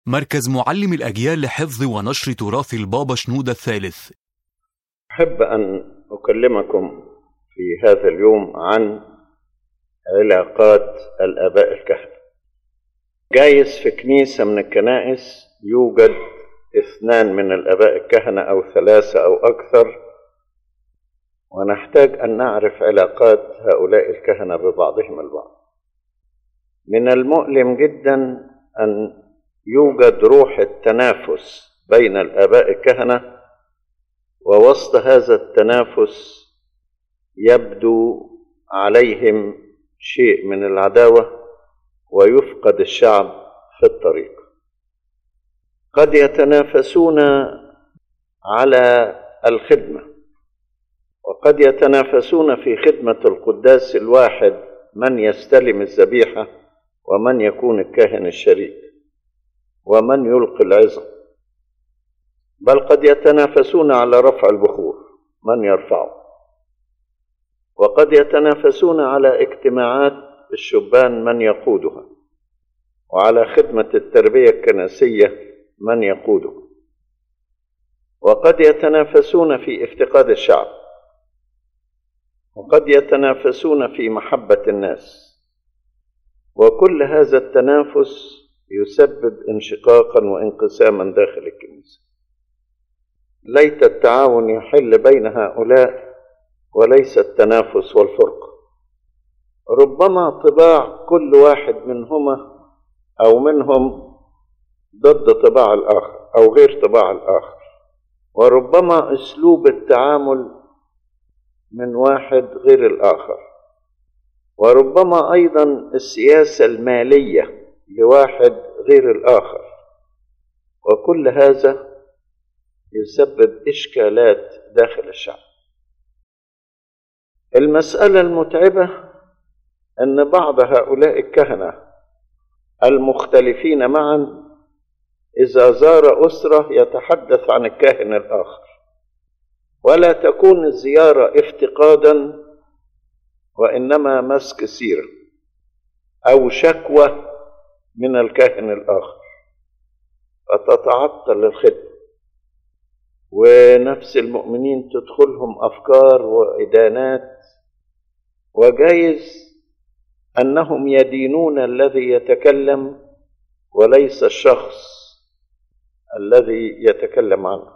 مركز معلم الأجيال لحفظ ونشر تراث البابا شنودة الثالث أحب أن أكلمكم في هذا اليوم عن علاقات الآباء الكهنة جايز في كنيسة من الكنائس يوجد اثنان من الآباء الكهنة أو ثلاثة أو أكثر ونحتاج أن نعرف علاقات هؤلاء الكهنة ببعضهم البعض من المؤلم جدا أن يوجد روح التنافس بين الآباء الكهنة ووسط هذا التنافس يبدو عليهم شيء من العداوة ويفقد الشعب في الطريق قد يتنافسون على الخدمة وقد يتنافسون في خدمة القداس الواحد من يستلم الذبيحة ومن يكون الكاهن الشريك ومن يلقي العظة بل قد يتنافسون على رفع البخور من يرفعه وقد يتنافسون على اجتماعات الشبان من يقودها وعلى خدمة التربية الكنسية من يقودها وقد يتنافسون في افتقاد الشعب وقد يتنافسون في محبة الناس وكل هذا التنافس يسبب انشقاقا وانقساما داخل الكنيسة ليت التعاون يحل بين هؤلاء وليس التنافس والفرقة ربما طباع كل واحد منهما أو منهم ضد طباع الآخر أو غير طباع الآخر وربما أسلوب التعامل من واحد غير الآخر وربما أيضا السياسة المالية لواحد غير الآخر وكل هذا يسبب إشكالات داخل الشعب المسألة المتعبة أن بعض هؤلاء الكهنة المختلفين معا إذا زار أسرة يتحدث عن الكاهن الآخر ولا تكون الزيارة افتقادا وإنما مسك سيرة أو شكوى من الكاهن الآخر فتتعطل الخدمة ونفس المؤمنين تدخلهم أفكار وإدانات وجايز أنهم يدينون الذي يتكلم وليس الشخص الذي يتكلم عنه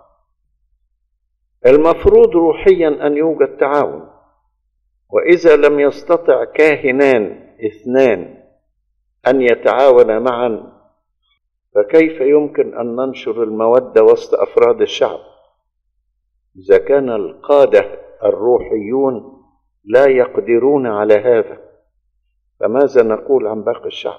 المفروض روحيا أن يوجد تعاون وإذا لم يستطع كاهنان اثنان أن يتعاونا معا فكيف يمكن أن ننشر المودة وسط أفراد الشعب إذا كان القادة الروحيون لا يقدرون على هذا فماذا نقول عن باقي الشعب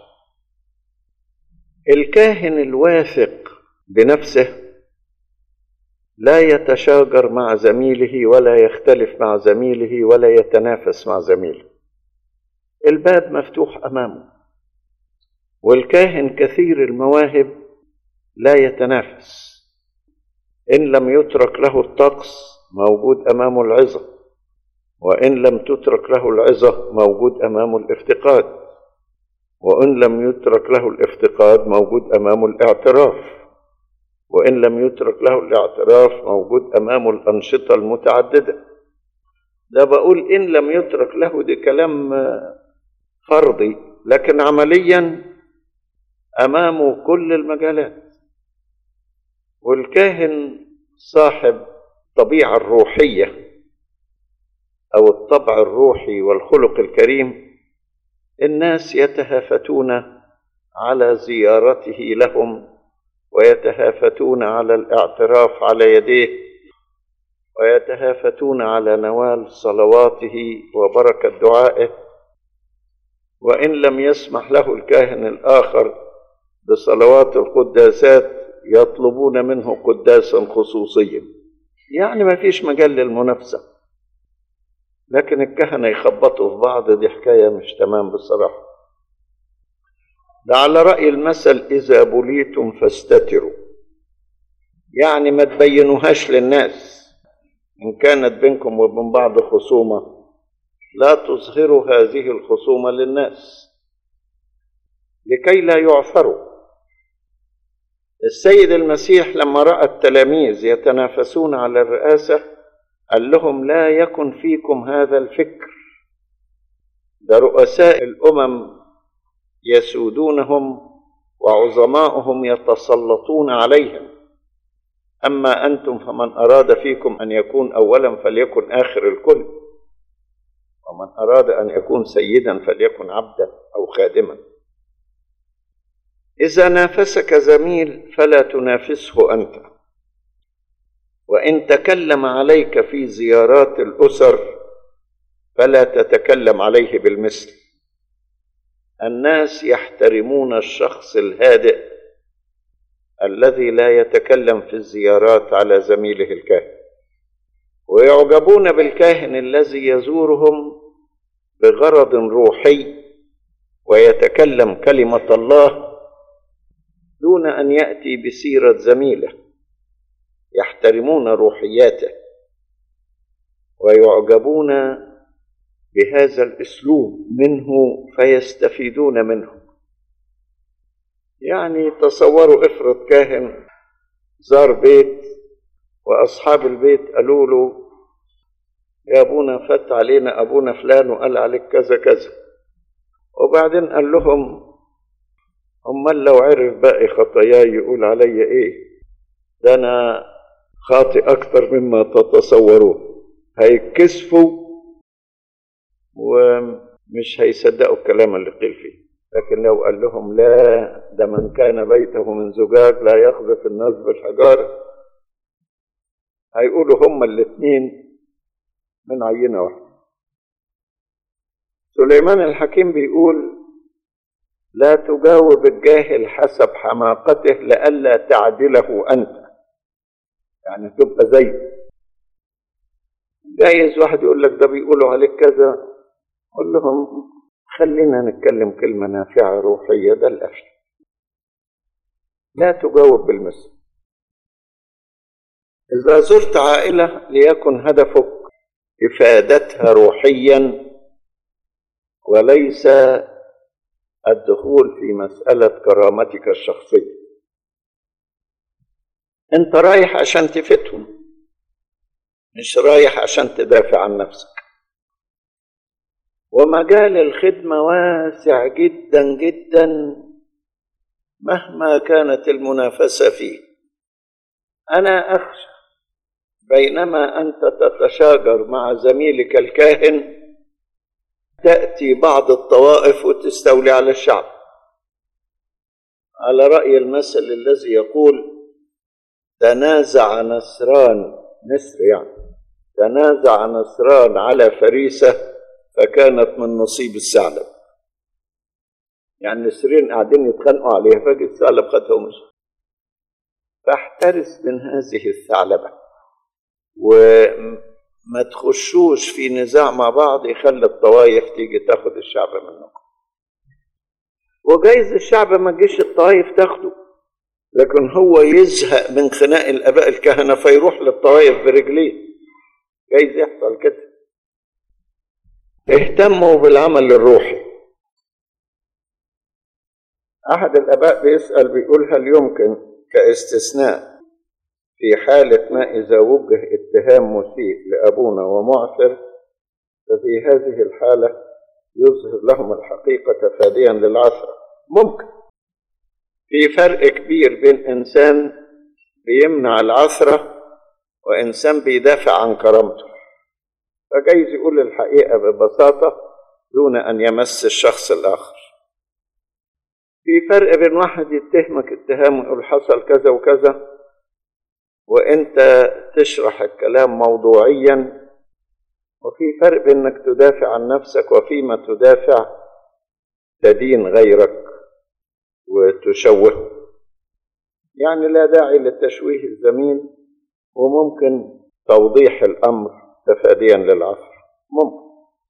الكاهن الواثق بنفسه لا يتشاجر مع زميله ولا يختلف مع زميله ولا يتنافس مع زميله الباب مفتوح امامه والكاهن كثير المواهب لا يتنافس ان لم يترك له الطقس موجود امامه العظه وان لم تترك له العظه موجود امامه الافتقاد وان لم يترك له الافتقاد موجود امامه الاعتراف وإن لم يترك له الاعتراف موجود أمامه الأنشطة المتعددة ده بقول إن لم يترك له دي كلام فرضي لكن عمليا أمامه كل المجالات والكاهن صاحب الطبيعة الروحية أو الطبع الروحي والخلق الكريم الناس يتهافتون على زيارته لهم ويتهافتون على الاعتراف على يديه ويتهافتون على نوال صلواته وبركه دعائه وان لم يسمح له الكاهن الاخر بصلوات القداسات يطلبون منه قداسا خصوصيا يعني ما فيش مجال للمنافسه لكن الكهنه يخبطوا في بعض دي حكايه مش تمام بصراحه ده على رأي المثل إذا بليتم فاستتروا يعني ما تبينوهاش للناس إن كانت بينكم وبين بعض خصومة لا تظهروا هذه الخصومة للناس لكي لا يعثروا السيد المسيح لما راى التلاميذ يتنافسون على الرئاسه قال لهم لا يكن فيكم هذا الفكر ده رؤساء الامم يسودونهم وعظماؤهم يتسلطون عليهم اما انتم فمن اراد فيكم ان يكون اولا فليكن اخر الكل ومن اراد ان يكون سيدا فليكن عبدا او خادما اذا نافسك زميل فلا تنافسه انت وان تكلم عليك في زيارات الاسر فلا تتكلم عليه بالمثل الناس يحترمون الشخص الهادئ الذي لا يتكلم في الزيارات على زميله الكاهن ويعجبون بالكاهن الذي يزورهم بغرض روحي ويتكلم كلمه الله دون ان ياتي بسيره زميله يحترمون روحياته ويعجبون بهذا الاسلوب منه فيستفيدون منه يعني تصوروا افرض كاهن زار بيت واصحاب البيت قالوا له يا ابونا فت علينا ابونا فلان وقال عليك كذا كذا وبعدين قال لهم امال لو عرف باقي خطاياي يقول علي ايه ده انا خاطئ اكتر مما تتصورون هيتكسفوا ومش هيصدقوا الكلام اللي قيل فيه لكن لو قال لهم لا ده من كان بيته من زجاج لا يخذف الناس بالحجارة هيقولوا هما الاثنين من عينة واحدة سليمان الحكيم بيقول لا تجاوب الجاهل حسب حماقته لئلا تعدله أنت يعني تبقى زيه جايز واحد يقول لك ده بيقولوا عليك كذا قول لهم خلينا نتكلم كلمة نافعة روحية ده الأفضل لا تجاوب بالمثل إذا زرت عائلة ليكن هدفك إفادتها روحيا وليس الدخول في مسألة كرامتك الشخصية أنت رايح عشان تفيدهم مش رايح عشان تدافع عن نفسك ومجال الخدمة واسع جدا جدا مهما كانت المنافسة فيه أنا أخشى بينما أنت تتشاجر مع زميلك الكاهن تأتي بعض الطوائف وتستولي على الشعب على رأي المثل الذي يقول تنازع نسران نسر يعني تنازع نسران على فريسة فكانت من نصيب الثعلب يعني النسرين قاعدين يتخانقوا عليها فجأة الثعلب خدها ومشي فاحترس من هذه الثعلبة وما تخشوش في نزاع مع بعض يخلي الطوايف تيجي تاخد الشعب منكم وجايز الشعب ما تجيش الطوايف تاخده لكن هو يزهق من خناق الاباء الكهنه فيروح للطوايف برجليه جايز يحصل كده اهتموا بالعمل الروحي احد الاباء بيسال بيقول هل يمكن كاستثناء في حالة ما إذا وجه اتهام مسيء لأبونا ومعثر ففي هذه الحالة يظهر لهم الحقيقة فاديا للعثرة ممكن في فرق كبير بين إنسان بيمنع العثرة وإنسان بيدافع عن كرامته فجايز يقول الحقيقة ببساطة دون أن يمس الشخص الآخر في فرق بين واحد يتهمك اتهام ويقول حصل كذا وكذا وانت تشرح الكلام موضوعيا وفي فرق بين انك تدافع عن نفسك وفيما تدافع تدين غيرك وتشوهه يعني لا داعي لتشويه الزميل وممكن توضيح الامر تفاديا للعصر ممكن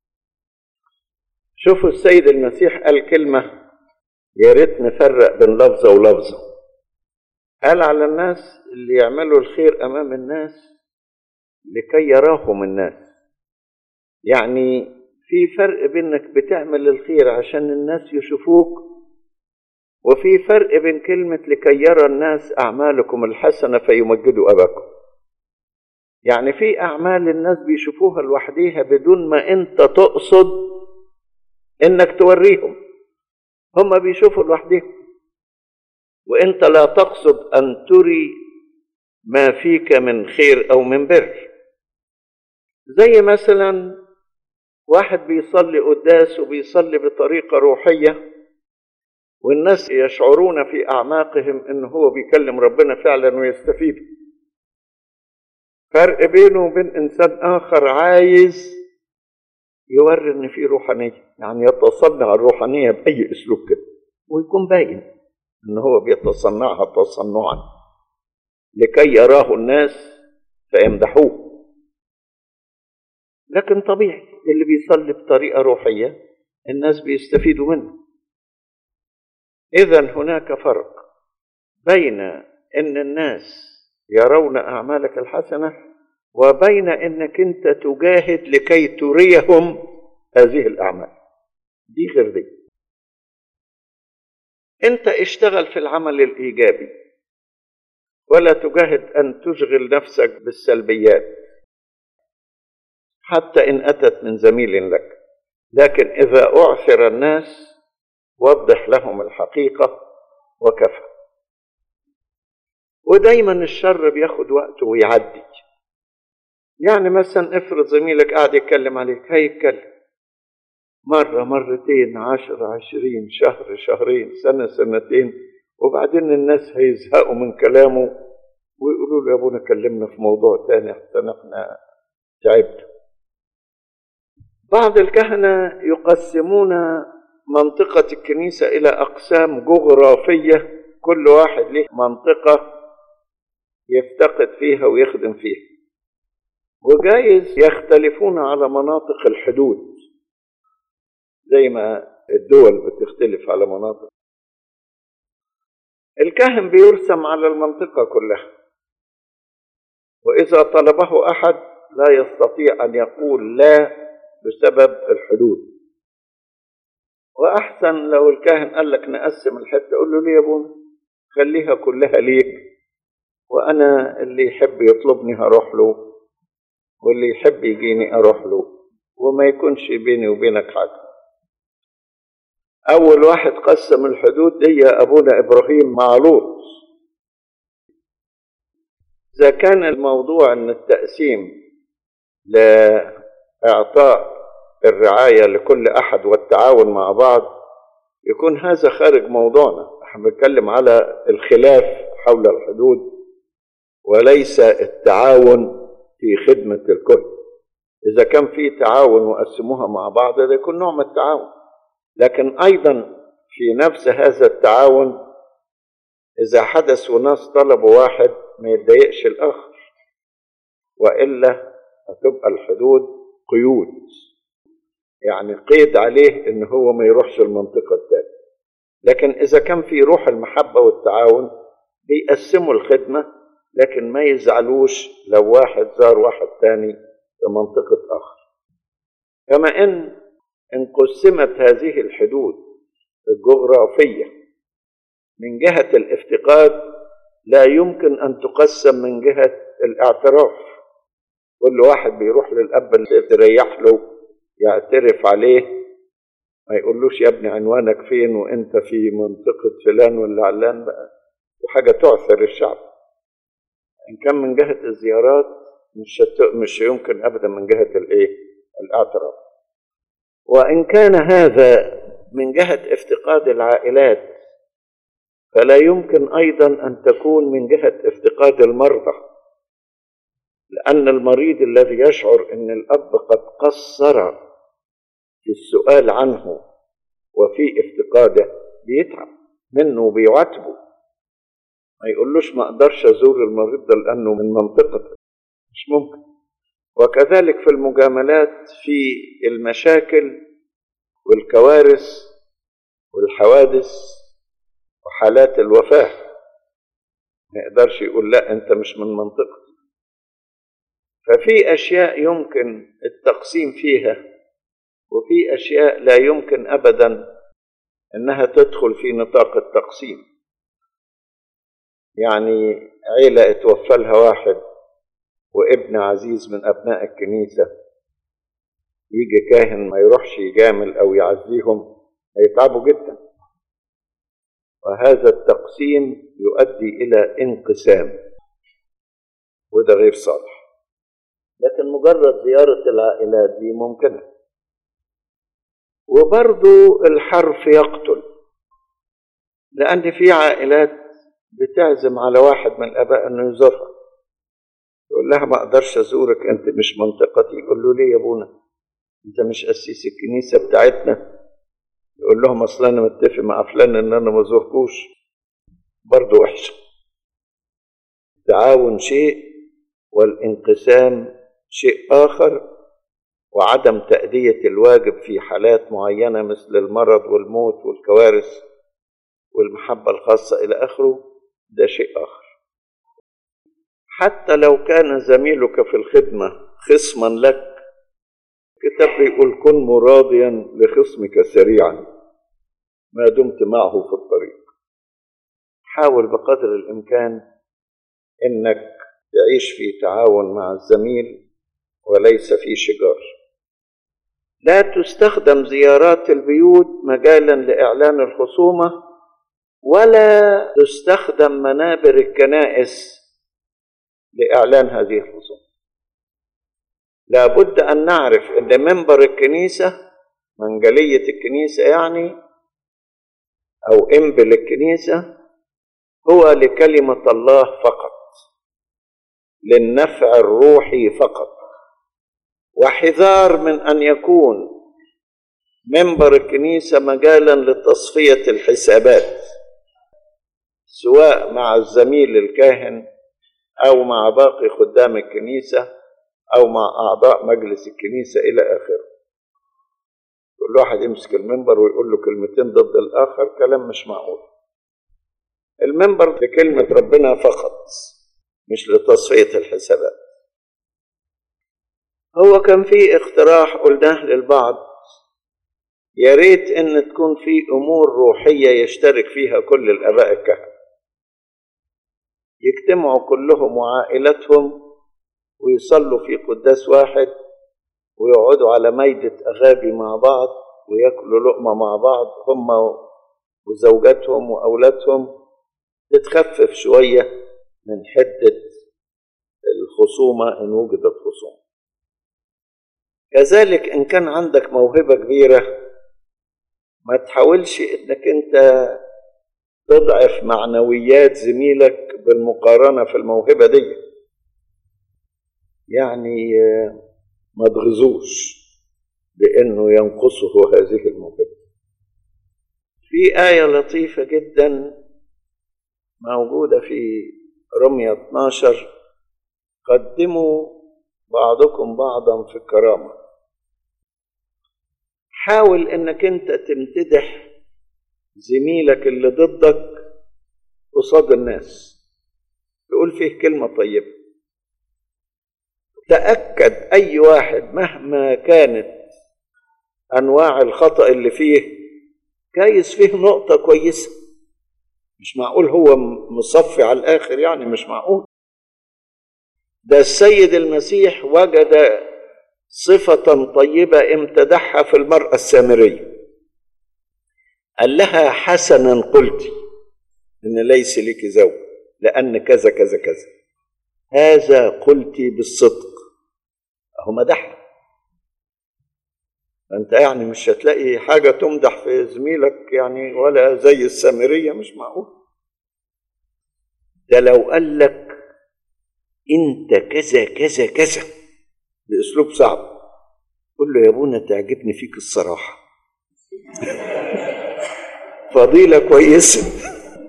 شوفوا السيد المسيح قال كلمه يا ريت نفرق بين لفظه ولفظه قال على الناس اللي يعملوا الخير امام الناس لكي يراهم الناس يعني في فرق بينك بتعمل الخير عشان الناس يشوفوك وفي فرق بين كلمة لكي يرى الناس أعمالكم الحسنة فيمجدوا أباكم يعني في أعمال الناس بيشوفوها لوحديها بدون ما أنت تقصد إنك توريهم هم بيشوفوا لوحديهم وأنت لا تقصد أن تري ما فيك من خير أو من بر زي مثلا واحد بيصلي قداس وبيصلي بطريقة روحية والناس يشعرون في أعماقهم إن هو بيكلم ربنا فعلا ويستفيد فرق بينه وبين إنسان آخر عايز يوري إن في روحانية يعني يتصنع الروحانية بأي أسلوب كده ويكون باين إن هو بيتصنعها تصنعا لكي يراه الناس فيمدحوه لكن طبيعي اللي بيصلي بطريقة روحية الناس بيستفيدوا منه إذا هناك فرق بين أن الناس يرون أعمالك الحسنة وبين أنك أنت تجاهد لكي تريهم هذه الأعمال دي غير دي أنت اشتغل في العمل الإيجابي ولا تجاهد أن تشغل نفسك بالسلبيات حتى إن أتت من زميل لك لكن إذا أعثر الناس وضح لهم الحقيقة وكفى ودايما الشر بياخد وقته ويعدي يعني مثلا افرض زميلك قاعد يتكلم عليك هيتكلم مرة مرتين عشر عشرين شهر شهرين سنة سنتين وبعدين الناس هيزهقوا من كلامه ويقولوا له يا ابونا كلمنا في موضوع تاني احسن احنا تعبنا بعض الكهنة يقسمون منطقة الكنيسة إلى أقسام جغرافية كل واحد له منطقة يفتقد فيها ويخدم فيها وجايز يختلفون على مناطق الحدود زي ما الدول بتختلف على مناطق الكاهن بيرسم على المنطقة كلها وإذا طلبه أحد لا يستطيع أن يقول لا بسبب الحدود وأحسن لو الكاهن قال لك نقسم الحتة قول له ليه يا ابونا خليها كلها ليك وأنا اللي يحب يطلبني هروح له واللي يحب يجيني أروح له وما يكونش بيني وبينك حاجة أول واحد قسم الحدود دي أبونا إبراهيم مع لوط إذا كان الموضوع أن التقسيم لإعطاء الرعاية لكل أحد والتعاون مع بعض يكون هذا خارج موضوعنا احنا بنتكلم على الخلاف حول الحدود وليس التعاون في خدمة الكل إذا كان في تعاون وقسموها مع بعض ده يكون نوع من التعاون لكن أيضا في نفس هذا التعاون إذا حدث وناس طلبوا واحد ما يتضايقش الآخر وإلا هتبقى الحدود قيود يعني قيد عليه إن هو ما يروحش المنطقة الثانية لكن إذا كان في روح المحبة والتعاون بيقسموا الخدمة لكن ما يزعلوش لو واحد زار واحد تاني في منطقة آخر كما إن إن قسمت هذه الحدود الجغرافية من جهة الافتقاد لا يمكن أن تقسم من جهة الاعتراف كل واحد بيروح للأب اللي تريح له يعترف عليه ما يقولوش يا ابني عنوانك فين وانت في منطقة فلان ولا علان بقى وحاجة تعثر الشعب إن كان من جهة الزيارات مش مش يمكن أبدا من جهة الإيه؟ الاعتراف وإن كان هذا من جهة افتقاد العائلات فلا يمكن أيضا أن تكون من جهة افتقاد المرضى لأن المريض الذي يشعر أن الأب قد قصر في السؤال عنه وفي افتقاده بيتعب منه وبيعاتبه ما يقولوش ما اقدرش ازور المريض ده لانه من منطقتك مش ممكن وكذلك في المجاملات في المشاكل والكوارث والحوادث وحالات الوفاة ما يقدرش يقول لا انت مش من منطقتي ففي اشياء يمكن التقسيم فيها وفي اشياء لا يمكن ابدا انها تدخل في نطاق التقسيم يعني عيلة اتوفى لها واحد وابن عزيز من ابناء الكنيسة يجي كاهن ما يروحش يجامل او يعزيهم هيتعبوا جدا وهذا التقسيم يؤدي الى انقسام وده غير صالح لكن مجرد زيارة العائلات دي ممكنة وبرضو الحرف يقتل لأن في عائلات بتعزم على واحد من الآباء إنه يزورها يقول لها ما أقدرش أزورك أنت مش منطقتي يقول له ليه يا أبونا أنت مش قسيس الكنيسة بتاعتنا يقول لهم أصل أنا متفق مع فلان إن أنا ما أزوركوش برضه وحشة التعاون شيء والانقسام شيء آخر وعدم تأدية الواجب في حالات معينة مثل المرض والموت والكوارث والمحبة الخاصة إلى آخره ده شيء آخر حتى لو كان زميلك في الخدمة خصما لك الكتاب بيقول كن مراضيا لخصمك سريعا ما دمت معه في الطريق حاول بقدر الإمكان إنك تعيش في تعاون مع الزميل وليس في شجار لا تستخدم زيارات البيوت مجالا لإعلان الخصومة ولا تستخدم منابر الكنائس لإعلان هذه الخصومة لابد أن نعرف أن منبر الكنيسة منجلية الكنيسة يعني أو إنبل الكنيسة هو لكلمة الله فقط للنفع الروحي فقط وحذار من ان يكون منبر الكنيسه مجالا لتصفيه الحسابات سواء مع الزميل الكاهن او مع باقي خدام الكنيسه او مع اعضاء مجلس الكنيسه الى اخره كل واحد يمسك المنبر ويقول له كلمتين ضد الاخر كلام مش معقول المنبر لكلمه ربنا فقط مش لتصفيه الحسابات هو كان في اقتراح قلناه للبعض يا ريت ان تكون في امور روحيه يشترك فيها كل الاباء الكهنه يجتمعوا كلهم وعائلتهم ويصلوا في قداس واحد ويقعدوا على ميدة أغابي مع بعض وياكلوا لقمة مع بعض هم وزوجاتهم وأولادهم تتخفف شوية من حدة الخصومة إن وجدت خصومة كذلك إن كان عندك موهبة كبيرة ما تحاولش إنك أنت تضعف معنويات زميلك بالمقارنة في الموهبة دي يعني ما تغزوش بأنه ينقصه هذه الموهبة في آية لطيفة جدا موجودة في رمية 12 قدموا بعضكم بعضا في الكرامة حاول انك انت تمتدح زميلك اللي ضدك قصاد الناس تقول فيه كلمة طيبة تأكد أي واحد مهما كانت أنواع الخطأ اللي فيه جايز فيه نقطة كويسة مش معقول هو مصفي على الآخر يعني مش معقول ده السيد المسيح وجد صفة طيبة امتدحها في المرأة السامرية قال لها حسنا قلت إن ليس لك زوج لأن كذا كذا كذا هذا قلت بالصدق أهو مدحها أنت يعني مش هتلاقي حاجة تمدح في زميلك يعني ولا زي السامرية مش معقول ده لو قال لك انت كذا كذا كذا باسلوب صعب قل له يا ابونا تعجبني فيك الصراحه فضيله كويسه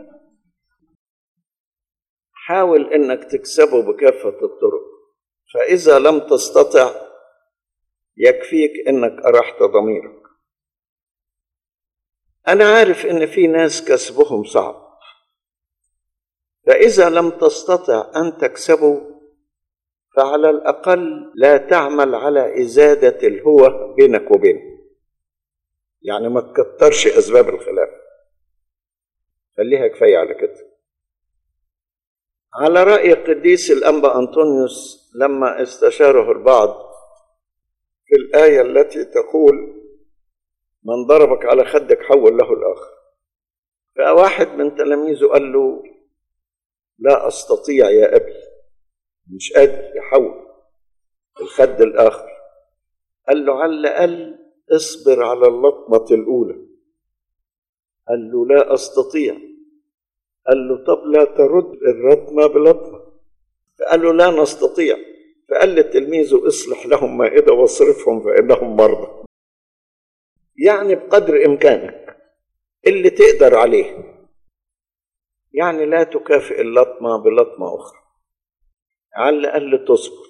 حاول انك تكسبه بكافه الطرق فاذا لم تستطع يكفيك انك ارحت ضميرك انا عارف ان في ناس كسبهم صعب فإذا لم تستطع أن تكسبه فعلى الأقل لا تعمل على إزادة الهوى بينك وبينه يعني ما تكترش أسباب الخلاف خليها كفاية على كده على رأي القديس الأنبا أنطونيوس لما استشاره البعض في الآية التي تقول من ضربك على خدك حول له الآخر فواحد من تلاميذه قال له لا أستطيع يا أبي مش قادر يحول الخد الآخر قال له على الأقل اصبر على اللطمة الأولى قال له لا أستطيع قال له طب لا ترد الرطمة بلطمة فقال له لا نستطيع فقال لتلميذه اصلح لهم مائدة واصرفهم فإنهم مرضى يعني بقدر إمكانك اللي تقدر عليه يعني لا تكافئ اللطمة بلطمة أخرى على الأقل تصبر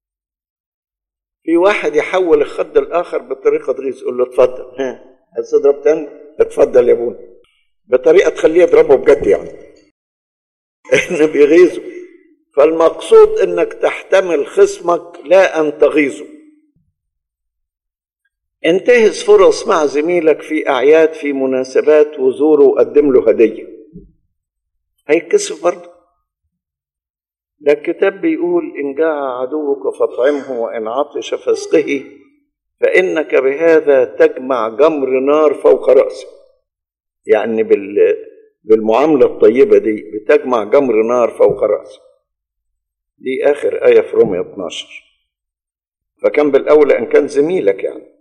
في واحد يحول الخد الآخر بطريقة تغيظ يقول له اتفضل ها عايز تضرب تاني اتفضل يا ابونا بطريقة تخليه يضربه بجد يعني إن بيغيظه فالمقصود إنك تحتمل خصمك لا أن تغيظه انتهز فرص مع زميلك في أعياد في مناسبات وزوره وقدم له هدية هيتكسف برضه ده الكتاب بيقول إن جاع عدوك فاطعمه وإن عطش فاسقه فإنك بهذا تجمع جمر نار فوق رأسه يعني بال بالمعاملة الطيبة دي بتجمع جمر نار فوق رأسه دي آخر آية في رومية 12 فكان بالأولى إن كان زميلك يعني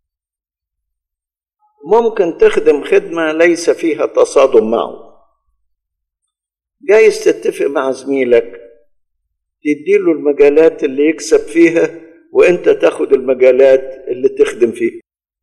ممكن تخدم خدمة ليس فيها تصادم معه جايز تتفق مع زميلك تديله المجالات اللي يكسب فيها وانت تاخد المجالات اللي تخدم فيها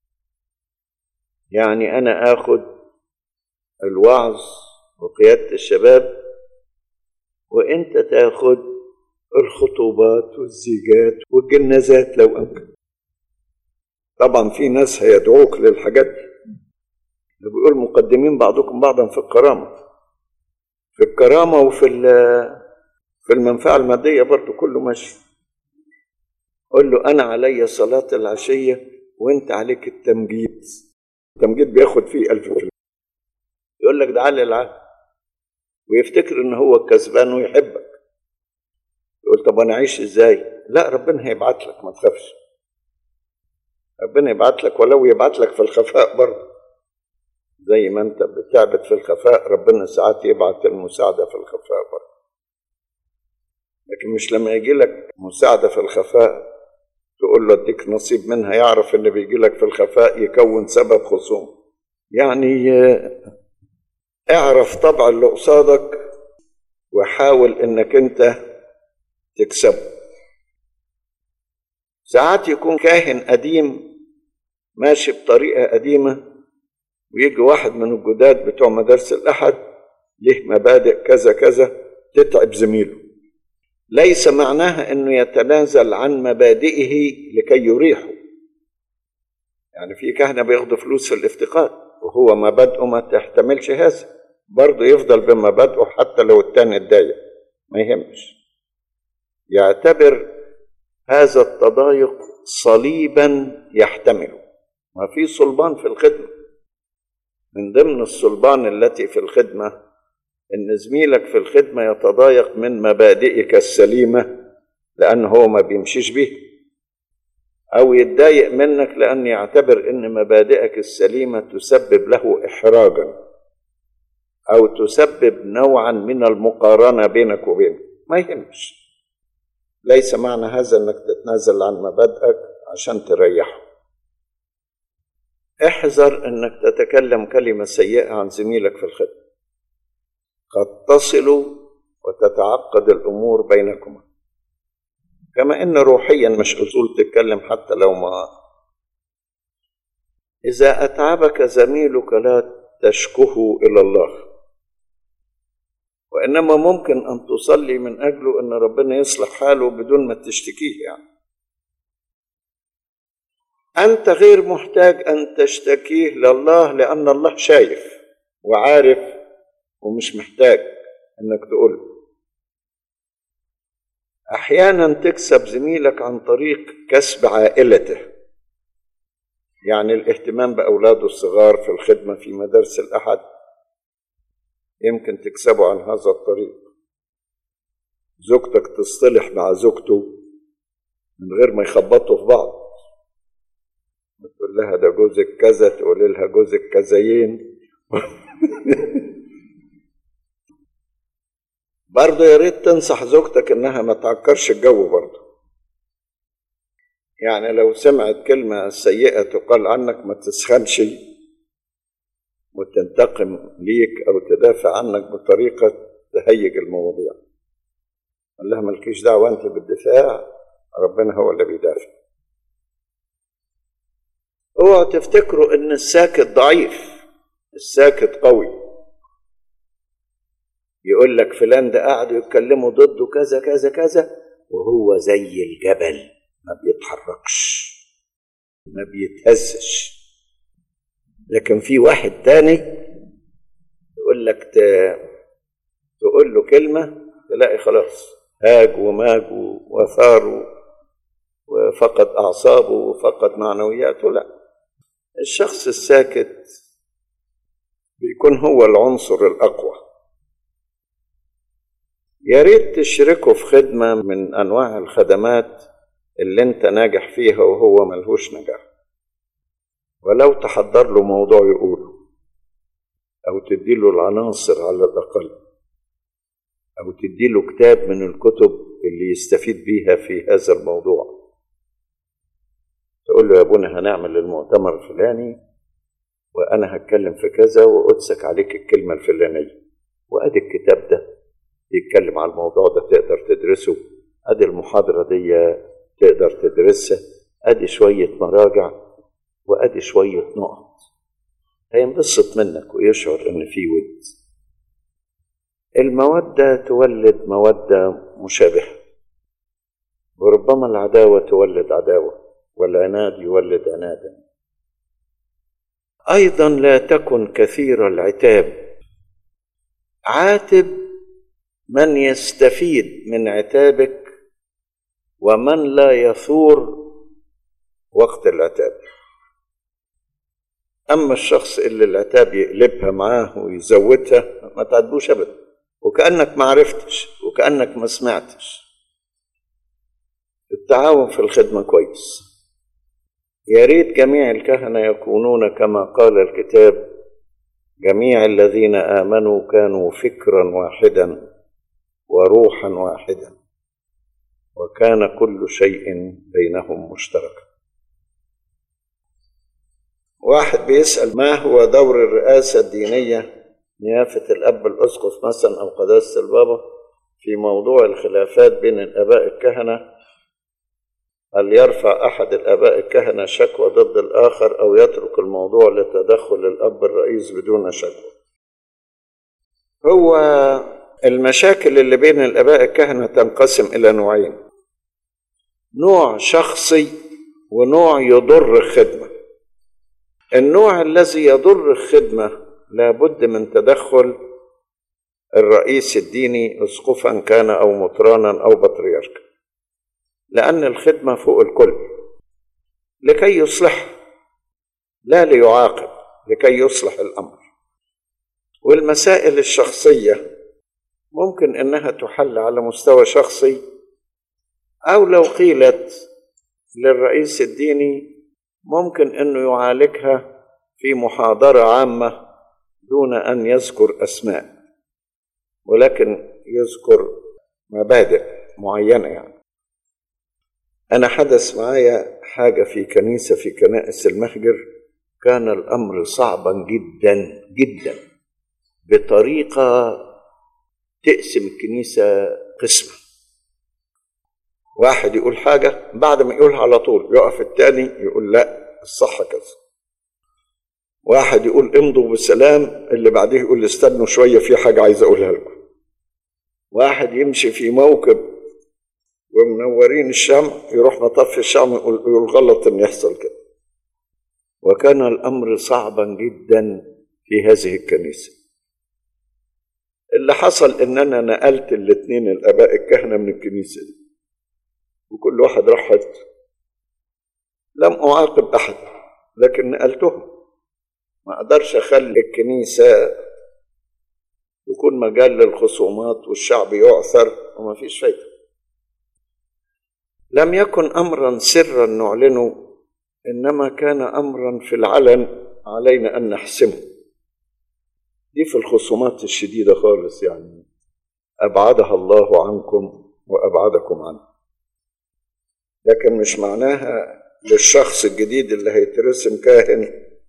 يعني انا اخد الوعظ وقيادة الشباب وانت تاخد الخطوبات والزيجات والجنازات لو امكن طبعا في ناس هيدعوك للحاجات دي اللي بيقول مقدمين بعضكم بعضا في الكرامة في الكرامة وفي في المنفعة المادية برضو كله ماشي قول له أنا علي صلاة العشية وأنت عليك التمجيد التمجيد بياخد فيه ألف فلوس يقول لك ده علي العهد ويفتكر إن هو الكسبان ويحبك يقول طب أنا أعيش إزاي؟ لا ربنا هيبعت لك ما تخافش ربنا يبعت لك ولو يبعت لك في الخفاء برضه زي ما انت بتعبد في الخفاء ربنا ساعات يبعت المساعدة في الخفاء برضه لكن مش لما يجي لك مساعدة في الخفاء تقول له اديك نصيب منها يعرف ان بيجي لك في الخفاء يكون سبب خصوم يعني اعرف طبع اللي قصادك وحاول انك انت تكسبه ساعات يكون كاهن قديم ماشي بطريقة قديمة ويجي واحد من الجداد بتوع مدارس الأحد له مبادئ كذا كذا تتعب زميله ليس معناها انه يتنازل عن مبادئه لكي يريحه يعني في كهنة بياخدوا فلوس في الافتقاد وهو مبادئه ما تحتملش هذا برضه يفضل بمبادئه حتى لو التاني اتضايق ما يهمش يعتبر هذا التضايق صليبا يحتمله ما في صلبان في الخدمة من ضمن الصلبان التي في الخدمة إن زميلك في الخدمة يتضايق من مبادئك السليمة لأن هو ما بيمشيش بيها أو يتضايق منك لأن يعتبر إن مبادئك السليمة تسبب له إحراجا أو تسبب نوعا من المقارنة بينك وبينه ما يهمش ليس معنى هذا انك تتنازل عن مبادئك عشان تريحه احذر انك تتكلم كلمة سيئة عن زميلك في الخدمة قد تصل وتتعقد الامور بينكما كما ان روحيا مش اصول تتكلم حتى لو ما اذا اتعبك زميلك لا تشكه الى الله وإنما ممكن أن تصلي من أجله أن ربنا يصلح حاله بدون ما تشتكيه يعني أنت غير محتاج أن تشتكيه لله لأن الله شايف وعارف ومش محتاج أنك تقول أحيانا تكسب زميلك عن طريق كسب عائلته يعني الاهتمام بأولاده الصغار في الخدمة في مدارس الأحد يمكن تكسبه عن هذا الطريق زوجتك تصطلح مع زوجته من غير ما يخبطوا في بعض تقول لها ده جوزك كذا تقول لها جوزك كذايين برضه يا ريت تنصح زوجتك انها ما تعكرش الجو برضه يعني لو سمعت كلمة سيئة تقال عنك ما تسخنش وتنتقم ليك أو تدافع عنك بطريقة تهيج المواضيع قال لها مالكيش دعوة أنت بالدفاع ربنا هو اللي بيدافع اوعوا تفتكروا ان الساكت ضعيف الساكت قوي يقول لك فلان ده قعدوا يتكلموا ضده كذا كذا كذا وهو زي الجبل ما بيتحركش ما بيتهزش لكن في واحد تاني يقول لك ت... تقول له كلمة تلاقي خلاص هاج وماج وثار وفقد أعصابه وفقد معنوياته لا الشخص الساكت بيكون هو العنصر الأقوى يا ريت تشركه في خدمة من أنواع الخدمات اللي أنت ناجح فيها وهو ملهوش نجاح ولو تحضر له موضوع يقوله أو تديله العناصر على الأقل أو تديله كتاب من الكتب اللي يستفيد بيها في هذا الموضوع تقول له يا ابونا هنعمل المؤتمر الفلاني وانا هتكلم في كذا وادسك عليك الكلمه الفلانيه وادي الكتاب ده بيتكلم على الموضوع ده تقدر تدرسه ادي المحاضره دي تقدر تدرسها ادي شويه مراجع وادي شويه نقط هينبسط منك ويشعر ان في ود الموده تولد موده مشابهه وربما العداوه تولد عداوه والعناد يولد عنادا ايضا لا تكن كثير العتاب عاتب من يستفيد من عتابك ومن لا يثور وقت العتاب اما الشخص اللي العتاب يقلبها معاه ويزودها ما تعاتبوش ابدا وكانك ما عرفتش وكانك ما سمعتش التعاون في الخدمه كويس يا ريت جميع الكهنة يكونون كما قال الكتاب جميع الذين آمنوا كانوا فكرا واحدا وروحا واحدا وكان كل شيء بينهم مشتركا واحد بيسأل ما هو دور الرئاسة الدينية نيافة الأب الأسقف مثلا أو قداسة البابا في موضوع الخلافات بين الآباء الكهنة هل يرفع أحد الآباء الكهنة شكوى ضد الآخر أو يترك الموضوع لتدخل الأب الرئيس بدون شكوى هو المشاكل اللي بين الآباء الكهنة تنقسم إلى نوعين نوع شخصي ونوع يضر الخدمة النوع الذي يضر الخدمة لابد من تدخل الرئيس الديني اسقفا كان او مطرانا او بطريركا لان الخدمه فوق الكل لكي يصلح لا ليعاقب لكي يصلح الامر والمسائل الشخصيه ممكن انها تحل على مستوى شخصي او لو قيلت للرئيس الديني ممكن انه يعالجها في محاضره عامه دون ان يذكر اسماء ولكن يذكر مبادئ معينه يعني انا حدث معايا حاجه في كنيسه في كنائس المهجر كان الامر صعبا جدا جدا بطريقه تقسم الكنيسه قسمه واحد يقول حاجه بعد ما يقولها على طول يقف التاني يقول لا الصح كذا واحد يقول امضوا بالسلام اللي بعديه يقول استنوا شويه في حاجه عايز اقولها لكم واحد يمشي في موكب ومنورين الشمع يروح مطفي الشمع يقول غلط ان يحصل كده وكان الامر صعبا جدا في هذه الكنيسه اللي حصل ان انا نقلت الاثنين الاباء الكهنه من الكنيسه دي وكل واحد راح حته لم اعاقب احد لكن نقلتهم ما اقدرش اخلي الكنيسه يكون مجال للخصومات والشعب يعثر وما فيش فايدة لم يكن أمرا سرا نعلنه إنما كان أمرا في العلن علينا أن نحسمه دي في الخصومات الشديدة خالص يعني أبعدها الله عنكم وأبعدكم عنه لكن مش معناها للشخص الجديد اللي هيترسم كاهن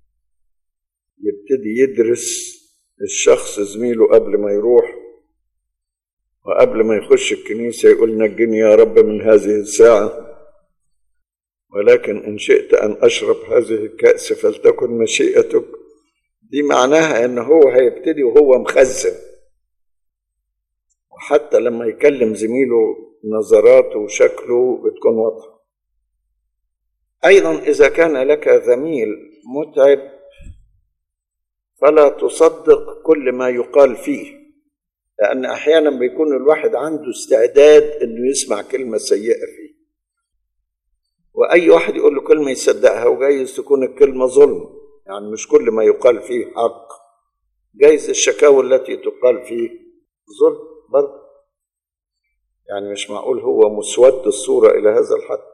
يبتدي يدرس الشخص زميله قبل ما يروح وقبل ما يخش الكنيسة يقول نجني يا رب من هذه الساعة ولكن إن شئت أن أشرب هذه الكأس فلتكن مشيئتك دي معناها إن هو هيبتدي وهو مخزن وحتى لما يكلم زميله نظراته وشكله بتكون واضحة أيضا إذا كان لك زميل متعب فلا تصدق كل ما يقال فيه لأن أحيانا بيكون الواحد عنده استعداد إنه يسمع كلمة سيئة فيه وأي واحد يقول له كلمة يصدقها وجايز تكون الكلمة ظلم يعني مش كل ما يقال فيه حق جايز الشكاوى التي تقال فيه ظلم برضه يعني مش معقول هو مسود الصورة إلى هذا الحد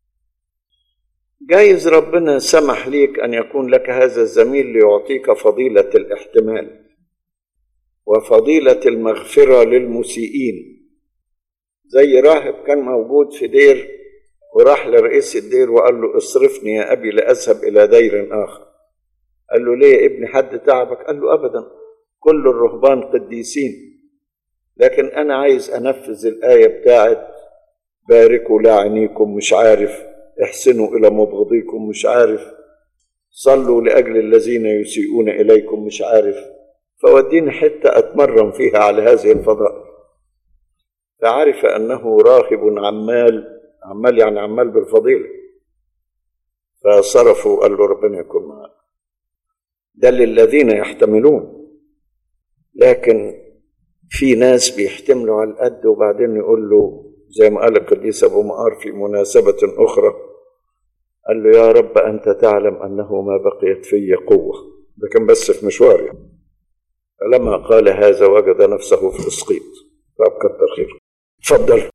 جايز ربنا سمح ليك أن يكون لك هذا الزميل ليعطيك فضيلة الاحتمال وفضيلة المغفرة للمسيئين زي راهب كان موجود في دير وراح لرئيس الدير وقال له اصرفني يا أبي لأذهب إلى دير آخر قال له ليه يا ابني حد تعبك قال له أبدا كل الرهبان قديسين لكن أنا عايز أنفذ الآية بتاعت باركوا لاعنيكم مش عارف احسنوا إلى مبغضيكم مش عارف صلوا لأجل الذين يسيئون إليكم مش عارف فوديني حتة أتمرن فيها على هذه الفضائل فعرف أنه راهب عمال عمال يعني عمال بالفضيلة فصرفوا قال له ربنا يكون معك ده للذين يحتملون لكن في ناس بيحتملوا على القد وبعدين يقول له زي ما قال القديس ابو مقار في مناسبة اخرى قال له يا رب انت تعلم انه ما بقيت في قوة ده كان بس في مشوار يعني. فلما قال هذا وجد نفسه في الاسقيط طب كتر خير اتفضل